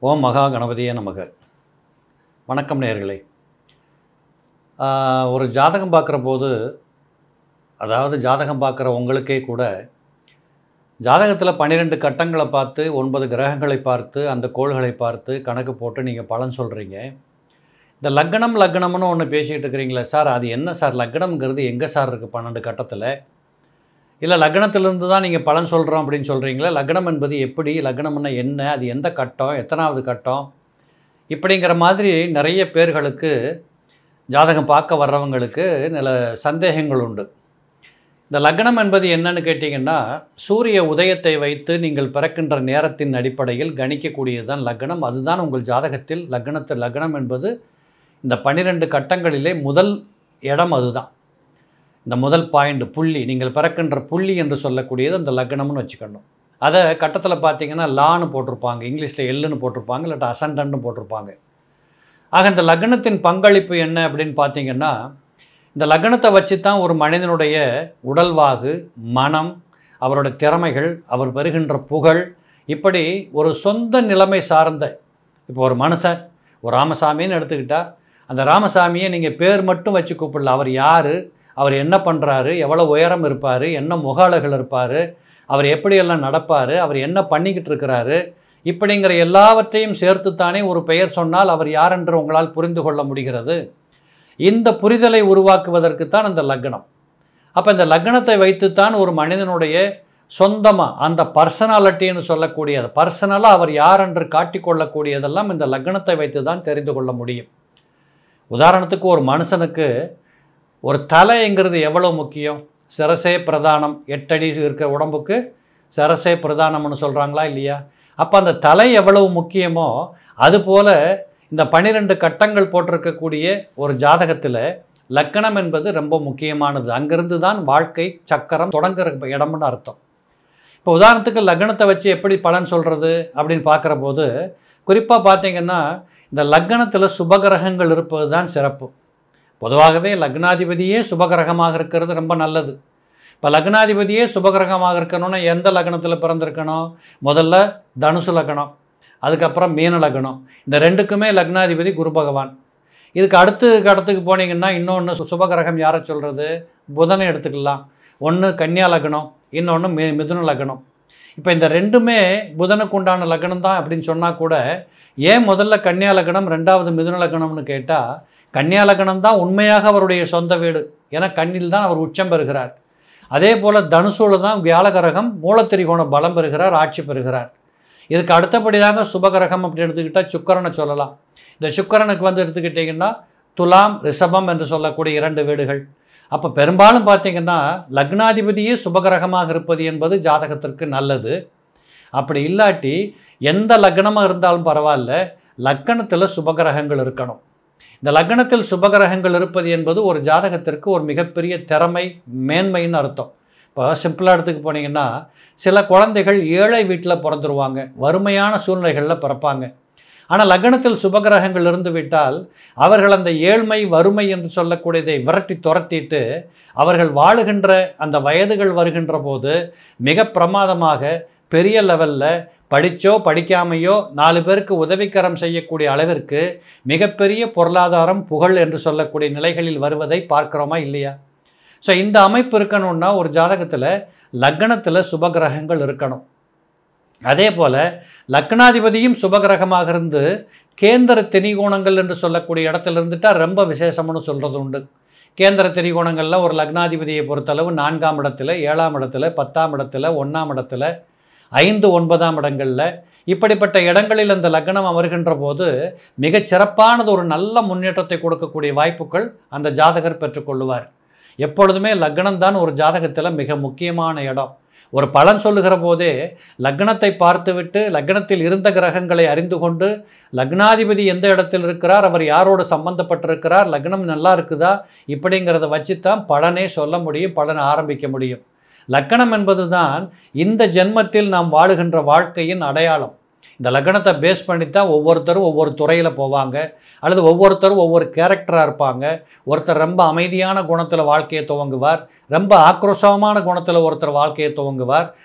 ஓம் மகா கணபதியே நமக வணக்கம் நேயர்களே ஆஹ், ஒரு ஜாதகம் பார்க்குற போது அதாவது ஜாதகம் பார்க்குற உங்களுக்கே கூட ஜாதகத்தில் பன்னிரெண்டு கட்டங்களை பார்த்து ஒன்பது கிரகங்களை பார்த்து அந்த கோள்களை பார்த்து கணக்கு போட்டு நீங்கள் பலன் சொல்கிறீங்க இந்த லக்னம் லக்னம்னு ஒன்று பேசிகிட்டு இருக்கிறீங்களே சார் அது என்ன சார் லக்னம்ங்கிறது எங்கே சார் இருக்குது பன்னெண்டு கட்டத்தில் இல்லை லக்னத்திலிருந்து தான் நீங்கள் பலன் சொல்கிறோம் அப்படின்னு சொல்கிறீங்களா லக்னம் என்பது எப்படி லக்னம்னா என்ன அது எந்த கட்டம் எத்தனாவது கட்டம் இப்படிங்கிற மாதிரி நிறைய பேர்களுக்கு ஜாதகம் பார்க்க வர்றவங்களுக்கு நில சந்தேகங்கள் உண்டு இந்த லக்னம் என்பது என்னன்னு கேட்டிங்கன்னா சூரிய உதயத்தை வைத்து நீங்கள் பிறக்கின்ற நேரத்தின் அடிப்படையில் கணிக்கக்கூடியது தான் லக்னம் அதுதான் உங்கள் ஜாதகத்தில் லக்னத்து லக்னம் என்பது இந்த பன்னிரெண்டு கட்டங்களிலே முதல் இடம் அதுதான் இந்த முதல் பாயிண்ட் புள்ளி நீங்கள் பிறக்கின்ற புள்ளி என்று சொல்லக்கூடியது அந்த லக்னம்னு வச்சுக்கணும் அதை கட்டத்தில் பார்த்தீங்கன்னா லான்னு போட்டிருப்பாங்க இங்கிலீஷில் எல்லுன்னு போட்டிருப்பாங்க இல்லாட்டா அசண்டன்னு போட்டிருப்பாங்க ஆக இந்த லக்னத்தின் பங்களிப்பு என்ன அப்படின்னு பார்த்தீங்கன்னா இந்த லக்னத்தை வச்சு தான் ஒரு மனிதனுடைய உடல்வாகு மனம் அவரோட திறமைகள் அவர் பெறுகின்ற புகழ் இப்படி ஒரு சொந்த நிலைமை சார்ந்த இப்போ ஒரு மனுஷன் ஒரு ராமசாமின்னு எடுத்துக்கிட்டால் அந்த ராமசாமியை நீங்கள் பேர் மட்டும் வச்சு கூப்பிடல அவர் யார் அவர் என்ன பண்ணுறாரு எவ்வளோ உயரம் இருப்பார் என்ன முக அழகுல இருப்பார் அவர் எப்படியெல்லாம் நடப்பார் அவர் என்ன பண்ணிக்கிட்டு இருக்கிறாரு இப்படிங்கிற எல்லாவற்றையும் சேர்த்துத்தானே ஒரு பெயர் சொன்னால் அவர் யார் என்று உங்களால் புரிந்து கொள்ள முடிகிறது இந்த புரிதலை உருவாக்குவதற்கு தான் அந்த லக்னம் அப்போ இந்த லக்னத்தை வைத்துத்தான் ஒரு மனிதனுடைய சொந்தமாக அந்த பர்சனாலிட்டின்னு சொல்லக்கூடிய பர்சனலாக அவர் யார் என்று காட்டிக்கொள்ளக்கூடியதெல்லாம் இந்த லக்னத்தை வைத்து தான் தெரிந்து கொள்ள முடியும் உதாரணத்துக்கு ஒரு மனுஷனுக்கு ஒரு தலைங்கிறது எவ்வளோ முக்கியம் சிரசே பிரதானம் எட்டடி இருக்கிற உடம்புக்கு சிரசே பிரதானம்னு சொல்கிறாங்களா இல்லையா அப்போ அந்த தலை எவ்வளவு முக்கியமோ அதுபோல் இந்த பன்னிரெண்டு கட்டங்கள் போட்டிருக்கக்கூடிய ஒரு ஜாதகத்தில் லக்கணம் என்பது ரொம்ப முக்கியமானது அங்கிருந்து தான் வாழ்க்கை சக்கரம் தொடங்குற இடம்னு அர்த்தம் இப்போ உதாரணத்துக்கு லக்னத்தை வச்சு எப்படி பலன் சொல்கிறது அப்படின்னு பார்க்குற போது குறிப்பாக பார்த்தீங்கன்னா இந்த லக்னத்தில் சுபகிரகங்கள் இருப்பது தான் சிறப்பு பொதுவாகவே லக்னாதிபதியே சுபகிரகமாக இருக்கிறது ரொம்ப நல்லது இப்போ லக்னாதிபதியே சுபகிரகமாக இருக்கணும்னா எந்த லக்னத்தில் பிறந்திருக்கணும் முதல்ல தனுசு லக்னம் அதுக்கப்புறம் மீன லக்னம் இந்த ரெண்டுக்குமே லக்னாதிபதி குரு பகவான் இதுக்கு அடுத்து கடத்துக்கு போனீங்கன்னா இன்னொன்று சுபகிரகம் யாரை சொல்கிறது புதனை எடுத்துக்கலாம் ஒன்று கன்னியா லக்னம் இன்னொன்று மி மிதுன லக்னம் இப்போ இந்த ரெண்டுமே புதனுக்கு உண்டான லக்னம் தான் அப்படின்னு சொன்னால் கூட ஏன் முதல்ல கன்னியா லக்னம் ரெண்டாவது மிதுன லக்னம்னு கேட்டால் கன்னியா லக்னம் தான் உண்மையாக அவருடைய சொந்த வீடு ஏன்னா கண்ணில் தான் அவர் உச்சம் பெறுகிறார் அதே போல் தனுசூல தான் வியாழகரகம் மூலத்திரிகோண பலம் பெறுகிறார் ஆட்சி பெறுகிறார் இதுக்கு அடுத்தபடியாக சுபகிரகம் அப்படின்னு எடுத்துக்கிட்டால் சுக்கரனை சொல்லலாம் இந்த சுக்கரனுக்கு வந்து எடுத்துக்கிட்டிங்கன்னா துலாம் ரிஷபம் என்று சொல்லக்கூடிய இரண்டு வீடுகள் அப்போ பெரும்பாலும் பார்த்தீங்கன்னா லக்னாதிபதியே சுபகிரகமாக இருப்பது என்பது ஜாதகத்திற்கு நல்லது அப்படி இல்லாட்டி எந்த லக்னமாக இருந்தாலும் பரவாயில்ல லக்கணத்தில் சுபகிரகங்கள் இருக்கணும் இந்த லக்னத்தில் சுபகிரகங்கள் இருப்பது என்பது ஒரு ஜாதகத்திற்கு ஒரு மிகப்பெரிய திறமை மேன்மைன்னு அர்த்தம் இப்போ சிம்பிளாக எடுத்துக்கு போனீங்கன்னா சில குழந்தைகள் ஏழை வீட்டில் பிறந்துருவாங்க வறுமையான சூழ்நிலைகளில் பிறப்பாங்க ஆனால் லக்னத்தில் சுபகிரகங்கள் இருந்து விட்டால் அவர்கள் அந்த ஏழ்மை வறுமை என்று சொல்லக்கூடியதை விரட்டி துரத்திட்டு அவர்கள் வாழுகின்ற அந்த வயதுகள் வருகின்ற போது மிக பிரமாதமாக பெரிய லெவலில் படித்தோ படிக்காமையோ நாலு பேருக்கு உதவிக்கரம் செய்யக்கூடிய அளவிற்கு மிகப்பெரிய பொருளாதாரம் புகழ் என்று சொல்லக்கூடிய நிலைகளில் வருவதை பார்க்குறோமா இல்லையா ஸோ இந்த அமைப்பு இருக்கணும்னா ஒரு ஜாதகத்தில் லக்னத்தில் சுபகிரகங்கள் இருக்கணும் அதே போல் லக்னாதிபதியும் சுபகிரகமாக இருந்து கேந்திர திரிகோணங்கள் என்று சொல்லக்கூடிய இடத்துல இருந்துட்டால் ரொம்ப விசேஷம்னு சொல்கிறது உண்டு கேந்திர திரிகோணங்களில் ஒரு லக்னாதிபதியை பொறுத்தளவு நான்காம் இடத்துல ஏழாம் இடத்துல பத்தாம் இடத்துல ஒன்றாம் இடத்துல ஐந்து ஒன்பதாம் இடங்களில் இப்படிப்பட்ட இடங்களில் அந்த லக்னம் அமர்கின்ற போது மிகச் சிறப்பானது ஒரு நல்ல முன்னேற்றத்தை கொடுக்கக்கூடிய வாய்ப்புகள் அந்த ஜாதகர் பெற்றுக்கொள்ளுவார் எப்பொழுதுமே லக்னம் தான் ஒரு ஜாதகத்தில் மிக முக்கியமான இடம் ஒரு பலன் சொல்லுகிற போதே லக்னத்தை பார்த்துவிட்டு லக்னத்தில் இருந்த கிரகங்களை அறிந்து கொண்டு லக்னாதிபதி எந்த இடத்தில் இருக்கிறார் அவர் யாரோடு சம்பந்தப்பட்டிருக்கிறார் லக்னம் நல்லா இருக்குதா இப்படிங்கிறத வச்சு தான் பலனே சொல்ல முடியும் பலனை ஆரம்பிக்க முடியும் லக்கணம் என்பது தான் இந்த ஜென்மத்தில் நாம் வாழுகின்ற வாழ்க்கையின் அடையாளம் இந்த லக்னத்தை பேஸ் பண்ணி தான் ஒவ்வொருத்தரும் ஒவ்வொரு துறையில் போவாங்க அல்லது ஒவ்வொருத்தரும் ஒவ்வொரு கேரக்டராக இருப்பாங்க ஒருத்தர் ரொம்ப அமைதியான குணத்தில் வாழ்க்கையை துவங்குவார் ரொம்ப ஆக்ரோஷமான குணத்தில் ஒருத்தர் வாழ்க்கையை துவங்குவார்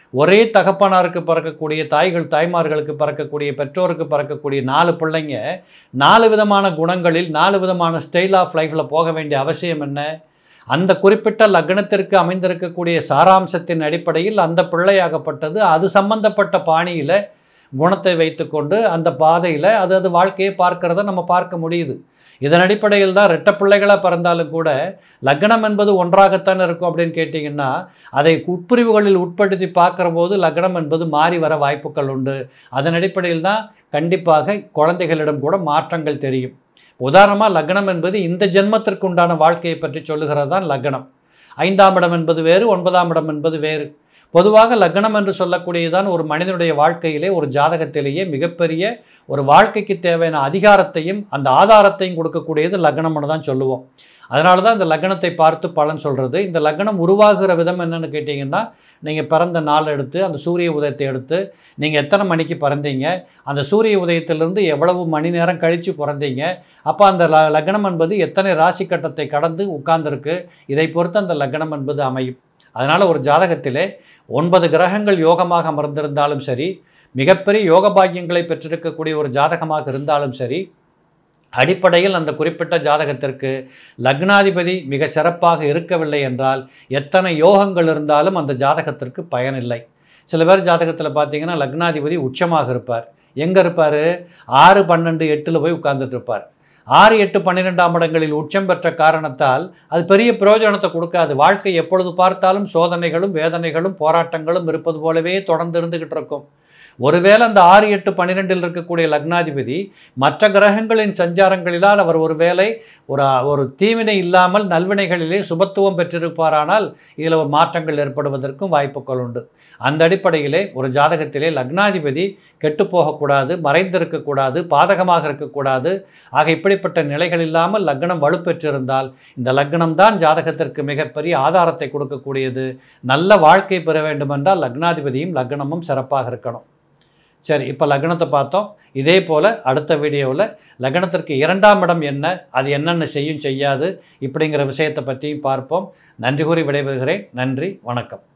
ஒரே தகப்பனாருக்கு பிறக்கக்கூடிய தாய்கள் தாய்மார்களுக்கு பிறக்கக்கூடிய பெற்றோருக்கு பிறக்கக்கூடிய நாலு பிள்ளைங்க நாலு விதமான குணங்களில் நாலு விதமான ஸ்டைல் ஆஃப் லைஃப்பில் போக வேண்டிய அவசியம் என்ன அந்த குறிப்பிட்ட லக்னத்திற்கு அமைந்திருக்கக்கூடிய சாராம்சத்தின் அடிப்படையில் அந்த பிள்ளையாகப்பட்டது அது சம்பந்தப்பட்ட பாணியில் குணத்தை வைத்துக்கொண்டு அந்த பாதையில் அது அது வாழ்க்கையை பார்க்கிறத நம்ம பார்க்க முடியுது இதன் அடிப்படையில் தான் ரெட்ட பிள்ளைகளாக பிறந்தாலும் கூட லக்னம் என்பது ஒன்றாகத்தான் இருக்கும் அப்படின்னு கேட்டிங்கன்னா அதை உட்பிரிவுகளில் உட்படுத்தி பார்க்குற போது லக்னம் என்பது மாறி வர வாய்ப்புகள் உண்டு அதன் அடிப்படையில் தான் கண்டிப்பாக குழந்தைகளிடம் கூட மாற்றங்கள் தெரியும் உதாரணமாக லக்னம் என்பது இந்த ஜென்மத்திற்கு உண்டான வாழ்க்கையை பற்றி சொல்லுகிறது தான் லக்னம் ஐந்தாம் இடம் என்பது வேறு ஒன்பதாம் இடம் என்பது வேறு பொதுவாக லக்னம் என்று சொல்லக்கூடியதான் ஒரு மனிதனுடைய வாழ்க்கையிலே ஒரு ஜாதகத்திலேயே மிகப்பெரிய ஒரு வாழ்க்கைக்கு தேவையான அதிகாரத்தையும் அந்த ஆதாரத்தையும் கொடுக்கக்கூடியது லக்னம்னு தான் சொல்லுவோம் அதனால தான் இந்த லக்னத்தை பார்த்து பலன் சொல்கிறது இந்த லக்னம் உருவாகுற விதம் என்னன்னு கேட்டிங்கன்னா நீங்கள் பிறந்த நாள் எடுத்து அந்த சூரிய உதயத்தை எடுத்து நீங்கள் எத்தனை மணிக்கு பிறந்தீங்க அந்த சூரிய உதயத்திலிருந்து எவ்வளவு மணி நேரம் கழித்து பிறந்தீங்க அப்போ அந்த ல லக்னம் என்பது எத்தனை ராசி கட்டத்தை கடந்து உட்கார்ந்துருக்கு இதை பொறுத்து அந்த லக்னம் என்பது அமையும் அதனால் ஒரு ஜாதகத்திலே ஒன்பது கிரகங்கள் யோகமாக அமர்ந்திருந்தாலும் சரி மிகப்பெரிய யோக பாக்கியங்களை பெற்றிருக்கக்கூடிய ஒரு ஜாதகமாக இருந்தாலும் சரி அடிப்படையில் அந்த குறிப்பிட்ட ஜாதகத்திற்கு லக்னாதிபதி மிக சிறப்பாக இருக்கவில்லை என்றால் எத்தனை யோகங்கள் இருந்தாலும் அந்த ஜாதகத்திற்கு பயனில்லை சில பேர் ஜாதகத்தில் பார்த்தீங்கன்னா லக்னாதிபதி உச்சமாக இருப்பார் எங்கே இருப்பார் ஆறு பன்னெண்டு எட்டில் போய் உட்கார்ந்துட்டு இருப்பார் ஆறு எட்டு பன்னிரெண்டாம் இடங்களில் உச்சம் பெற்ற காரணத்தால் அது பெரிய பிரயோஜனத்தை கொடுக்காது வாழ்க்கை எப்பொழுது பார்த்தாலும் சோதனைகளும் வேதனைகளும் போராட்டங்களும் இருப்பது போலவே தொடர்ந்து இருந்துகிட்டு இருக்கும் ஒருவேளை அந்த ஆறு எட்டு பன்னிரெண்டில் இருக்கக்கூடிய லக்னாதிபதி மற்ற கிரகங்களின் சஞ்சாரங்களிலால் அவர் ஒருவேளை ஒரு ஒரு தீவினை இல்லாமல் நல்வினைகளிலே சுபத்துவம் பெற்றிருப்பாரானால் இதில் ஒரு மாற்றங்கள் ஏற்படுவதற்கும் வாய்ப்புகள் உண்டு அந்த அடிப்படையிலே ஒரு ஜாதகத்திலே லக்னாதிபதி கெட்டு போகக்கூடாது மறைந்திருக்கக்கூடாது பாதகமாக இருக்கக்கூடாது ஆக இப்படிப்பட்ட நிலைகள் இல்லாமல் லக்னம் வலுப்பெற்றிருந்தால் இந்த லக்னம் தான் ஜாதகத்திற்கு மிகப்பெரிய ஆதாரத்தை கொடுக்கக்கூடியது நல்ல வாழ்க்கை பெற வேண்டுமென்றால் லக்னாதிபதியும் லக்னமும் சிறப்பாக இருக்கணும் சரி இப்போ லக்னத்தை பார்த்தோம் இதே போல் அடுத்த வீடியோவில் லக்னத்திற்கு இரண்டாம் இடம் என்ன அது என்னென்ன செய்யும் செய்யாது இப்படிங்கிற விஷயத்தை பற்றியும் பார்ப்போம் நன்றி கூறி விடைபெறுகிறேன் நன்றி வணக்கம்